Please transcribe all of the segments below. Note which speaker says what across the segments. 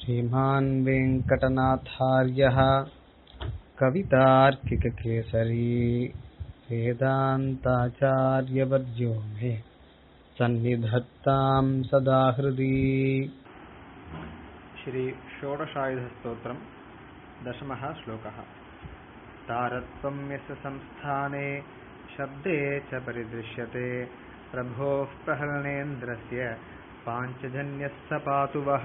Speaker 1: श्रीमान् वेङ्कटनाथार्यः कवितार्किककेसरी वेदान्ताचार्यवर्यो मे सन्निधत्तां सदा हृदि
Speaker 2: श्री षोडशायुधस्तोत्रम् दशमः श्लोकः तारत्वं यस्य संस्थाने शब्दे च परिदृश्यते प्रभोः प्रहरणेन्द्रस्य पाञ्चजन्यः स पातु वः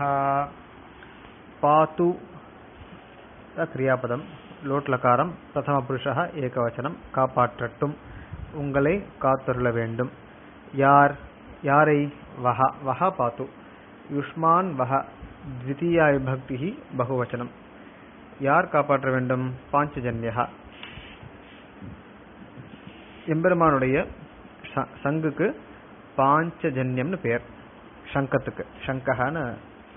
Speaker 2: पातु கிரியாபதம் லோட் லகாரம் பிரதம புருஷः ஏகவச்சனம் காப்பாற்றட்டும் உங்களை காத்தருள வேண்டும் யார் யாரை வஹ வஹ பாத்து யுஷ்மான் வஹ द्वितीया विभक्ति बहुवचனம் யார் காப்பாற்ற வேண்டும் பாஞ்சஜன்யா எம்பெருமானுடைய ச- சங்குக்கு பாஞ்சஜன்யம்னு பெயர் சங்கத்துக்கு சங்கஹன்னு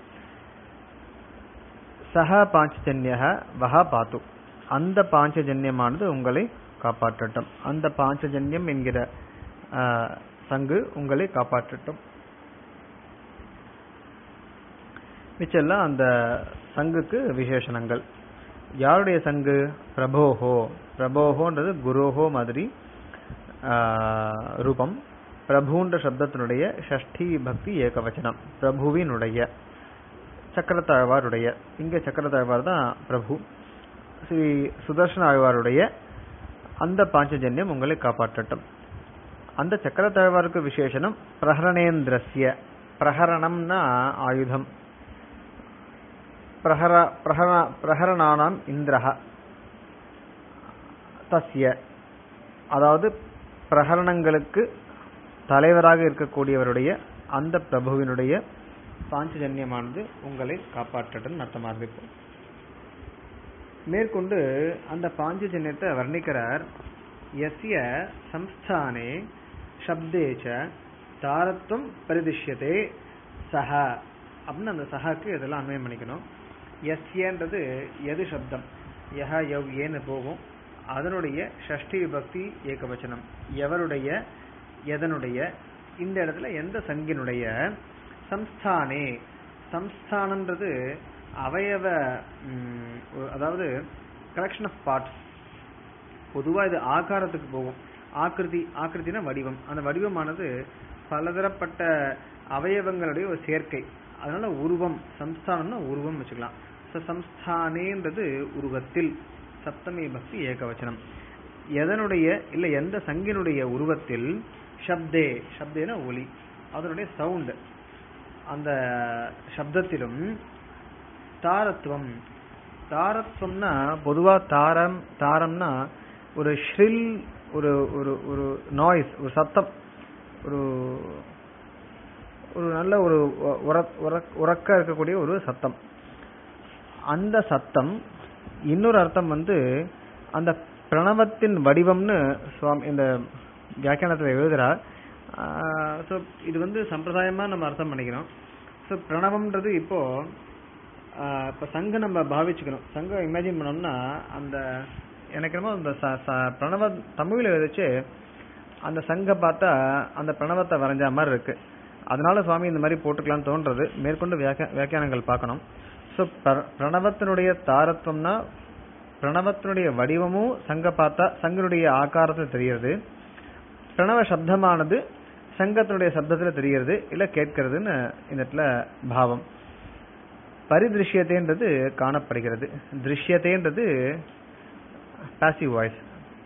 Speaker 2: சஹ பாஞ்சஜன்ய வஹ பாத்து அந்த பாஞ்சஜன்யமானது உங்களை காப்பாற்றட்டும் அந்த பாஞ்சஜன்யம் என்கிற ஆ, சங்கு உங்களை காப்பாற்றட்டும் மிச்செல்லாம் அந்த சங்குக்கு விசேஷணங்கள் யாருடைய சங்கு பிரபோஹோ பிரபோஹோன்றது குரோஹோ மாதிரி ஆ, ரூபம் பிரபுன்ற சப்தத்தினுடைய ஷஷ்டி பக்தி ஏகவச்சனம் பிரபுவினுடைய சக்கரத்தாழ்வாருடைய இங்க சக்கரத்தாழ்வார் தான் பிரபு ஸ்ரீ சுதர்சன ஆழ்வாருடைய அந்த பாஞ்சஜன்யம் உங்களை காப்பாற்றட்டும் அந்த சக்கரத்தாழ்வாருக்கு விசேஷனம் பிரஹரணேந்திரஸ்ய பிரஹரணம்னா ஆயுதம் பிரஹர பிரஹர பிரஹரணானாம் இந்திரஹ தஸ்ய அதாவது பிரகரணங்களுக்கு தலைவராக இருக்கக்கூடியவருடைய அந்த பிரபுவினுடைய பாஞ்சஜன்யமானது உங்களை காப்பாற்றட்டும் அர்த்தமாக இருக்கும் மேற்கொண்டு அந்த பாஞ்சஜன்யத்தை வர்ணிக்கிறார் எஸ்ய சம்ஸ்தானே சப்தேச்ச தாரத்துவம் பரிதிஷ்யதே சஹ அப்படின்னு அந்த சஹாக்கு இதெல்லாம் அன்வயம் பண்ணிக்கணும் எஸ்யன்றது எது சப்தம் யஹ யவ் ஏன்னு போகும் அதனுடைய ஷஷ்டி விபக்தி ஏகவச்சனம் எவருடைய எதனுடைய இந்த இடத்துல எந்த சங்கினுடைய சம்ஸ்தானே சம்ஸ்தானன்றது அவயவ ம், ஒரு- அதாவது கலெக்ஷன் ஆஃப் பார்ட்ஸ் பொதுவா இது ஆகாரத்துக்கு போகும் ஆக்கிருதி ஆக்கிருதினா வடிவம் அந்த வடிவமானது பலதரப்பட்ட அவயவங்களுடைய ஒரு சேர்க்கை அதனால உருவம் சம்ஸ்தானம்னா உருவம் வச்சுக்கலாம் So, சம்ஸ்தானேன்றது உருவத்தில் சப்தமி பக்தி ஏகவச்சனம் எதனுடைய இல்ல எந்த சங்கினுடைய உருவத்தில் ஷப்தே ஷப்தேனா ஒலி அதனுடைய சவுண்ட் அந்த சப்தத்திலும் தாரத்துவம் தாரத்துவம்னா பொதுவா தாரம் தாரம்னா ஒரு ஷ்ரில் ஒரு ஒரு ஒரு நாய்ஸ் ஒரு சத்தம் ஒரு ஒரு நல்ல ஒரு உ- உர- உர- உரக்க இருக்கக்கூடிய ஒரு சத்தம் அந்த சத்தம் இன்னொரு அர்த்தம் வந்து அந்த பிரணவத்தின் வடிவம்னு சுவாமி இந்த வியாக்கியானத்தில் எழுதுறார் ஸோ இது வந்து சம்பிரதாயமா நம்ம அர்த்தம் பண்ணிக்கிறோம் ஸோ பிரணவம்ன்றது இப்போ ஆஹ் இப்ப சங்கம் நம்ம பாவிச்சுக்கணும் சங்கம் இமேஜின் பண்ணோம்னா அந்த எனக்கு என்னமோ அந்த ச- ச- பிரணவ தமிழ்ல எழுதிச்சு அந்த சங்க பார்த்தா அந்த பிரணவத்தை வரைஞ்ச மாதிரி இருக்கு அதனால சுவாமி இந்த மாதிரி போட்டுக்கலாம்னு தோன்றது மேற்கொண்டு வியாக்கியா- வியாக்கியானங்கள் பார்க்கணும் ஸோ பிரணவத்தினுடைய தாரத்துவம்னா பிரணவத்தினுடைய வடிவமும் சங்க பார்த்தா சங்கனுடைய ஆகாரத்தில் தெரிகிறது பிரணவ சப்தமானது சங்கத்தினுடைய சப்தத்துல தெரிகிறது இல்ல கேட்கிறதுன்னு இந்த இடத்துல பாவம் பரிதிருஷ்யத்தைன்றது காணப்படுகிறது திருஷ்யத்தைன்றது பாசிவ் வாய்ஸ்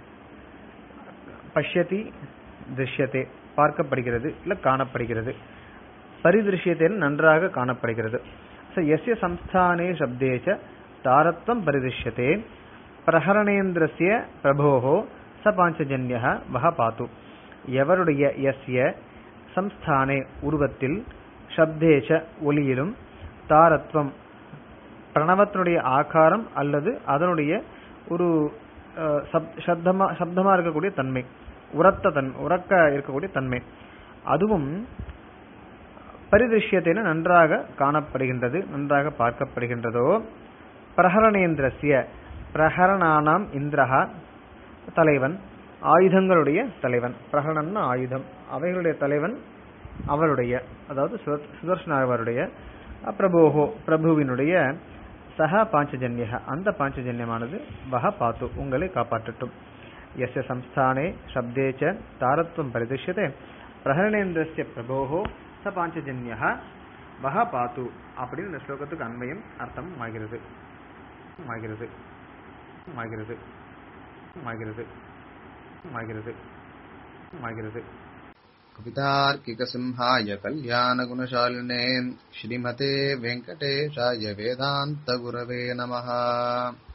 Speaker 2: பஷ்யதி திருஷ்யத்தை பார்க்கப்படுகிறது இல்ல காணப்படுகிறது பரிதிருஷ்யத்தைன்னு நன்றாக காணப்படுகிறது ச எஸ்ய சம்ஸ்தானே சப்தேச்ச தாரத்வம் பரிதிருஷ்யத்தே பிரஹரணேந்திரஸ்ய பிரபோஹோ ச பாஞ்சஜன்ய வஹ பாத்து எவருடைய எஸ்ய சம்ஸ்தானே உருவத்தில் சப்தேச்ச ஒலியிலும் தாரத்வம் பிரணவத்தினுடைய ஆகாரம் அல்லது அதனுடைய ஒரு அஹ், சப்- சப்தமா சப்தமா இருக்கக்கூடிய தன்மை உரத்த தன் உறக்க இருக்கக்கூடிய தன்மை அதுவும் பரிதிருஷ்யத்தின நன்றாக காணப்படுகின்றது நன்றாக பார்க்கப்படுகின்றதோ பிரஹரணேந்திரஸ்ய பிரஹரணானாம் இந்திரஹா தலைவன் ஆயுதங்களுடைய தலைவன் பிரகடனம்னா ஆயுதம் அவைகளுடைய தலைவன் அவருடைய அதாவது சுத- சுதர்சன ஆழ்வாருடைய பிரபோஹோ பிரபுவினுடைய சஹ பாஞ்சஜன்ய அந்த பாஞ்சஜன்யமானது வஹ பாத்து உங்களை காப்பாற்றட்டும் எஸ்ய சம்ஸ்தானே சப்தே ச தாரத்வம் பரிதிஷ்யதே பிரகரணேந்திரஸ்ய பிரபோஹோ ச பாஞ்சஜன்ய வஹ பாத்து அப்படின்னு இந்த ஸ்லோகத்துக்கு அன்வயம் அர்த்தம் ஆகிறது ஆகிறது ஆகிறது ஆகிறது ஆகிறது ஆகிறது
Speaker 3: कवितार्किकसिंहाय कल्याणगुणशालिने श्रीमते वेङ्कटेशाय वेदान्तगुरवे नमः